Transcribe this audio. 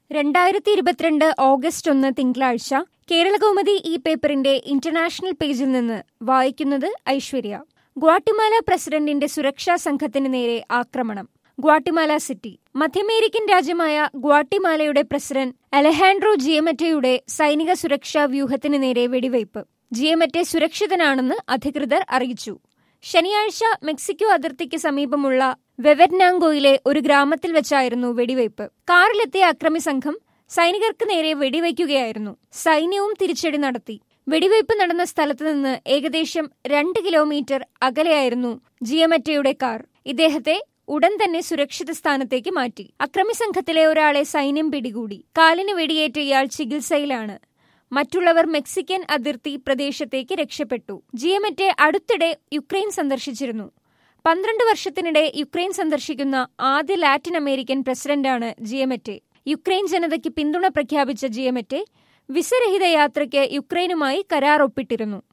രണ്ടായിരത്തി ഇരുപത്തിരണ്ട് ഓഗസ്റ്റ് ഒന്ന് തിങ്കളാഴ്ച കേരളകൗമുദി ഈ പേപ്പറിന്റെ ഇന്റർനാഷണൽ പേജിൽ നിന്ന് വായിക്കുന്നത് ഐശ്വര്യ ഗ്വാട്ടിമാല പ്രസിഡന്റിന്റെ സുരക്ഷാ സംഘത്തിന് നേരെ ആക്രമണം ഗ്വാട്ടിമാല സിറ്റി മധ്യമേരിക്കൻ രാജ്യമായ ഗ്വാട്ടിമാലയുടെ പ്രസിഡന്റ് അലഹാൻഡ്രോ ജിയമറ്റയുടെ സൈനിക സുരക്ഷാ വ്യൂഹത്തിന് നേരെ വെടിവയ്പ് ജിയമറ്റെ സുരക്ഷിതനാണെന്ന് അധികൃതർ അറിയിച്ചു ശനിയാഴ്ച മെക്സിക്കോ അതിർത്തിക്ക് സമീപമുള്ള വെവറ്റ്നാങ്കോയിലെ ഒരു ഗ്രാമത്തിൽ വെച്ചായിരുന്നു വെടിവയ്പ് കാറിലെത്തിയ അക്രമി സംഘം സൈനികർക്ക് നേരെ വെടിവയ്ക്കുകയായിരുന്നു സൈന്യവും തിരിച്ചടി നടത്തി വെടിവയ്പ് നടന്ന സ്ഥലത്ത് നിന്ന് ഏകദേശം രണ്ട് കിലോമീറ്റർ അകലെയായിരുന്നു ജിയമറ്റയുടെ കാർ ഇദ്ദേഹത്തെ ഉടൻ തന്നെ സുരക്ഷിത സ്ഥാനത്തേക്ക് മാറ്റി അക്രമി സംഘത്തിലെ ഒരാളെ സൈന്യം പിടികൂടി കാലിന് വെടിയേറ്റ ഇയാൾ ചികിത്സയിലാണ് മറ്റുള്ളവർ മെക്സിക്കൻ അതിർത്തി പ്രദേശത്തേക്ക് രക്ഷപ്പെട്ടു ജിയമറ്റെ അടുത്തിടെ യുക്രൈൻ സന്ദർശിച്ചിരുന്നു പന്ത്രണ്ട് വർഷത്തിനിടെ യുക്രൈൻ സന്ദർശിക്കുന്ന ആദ്യ ലാറ്റിൻ അമേരിക്കൻ പ്രസിഡന്റാണ് ജിയമറ്റെ യുക്രൈൻ ജനതയ്ക്ക് പിന്തുണ പ്രഖ്യാപിച്ച ജിയമറ്റെ വിസരഹിത യാത്രയ്ക്ക് യുക്രൈനുമായി കരാർ ഒപ്പിട്ടിരുന്നു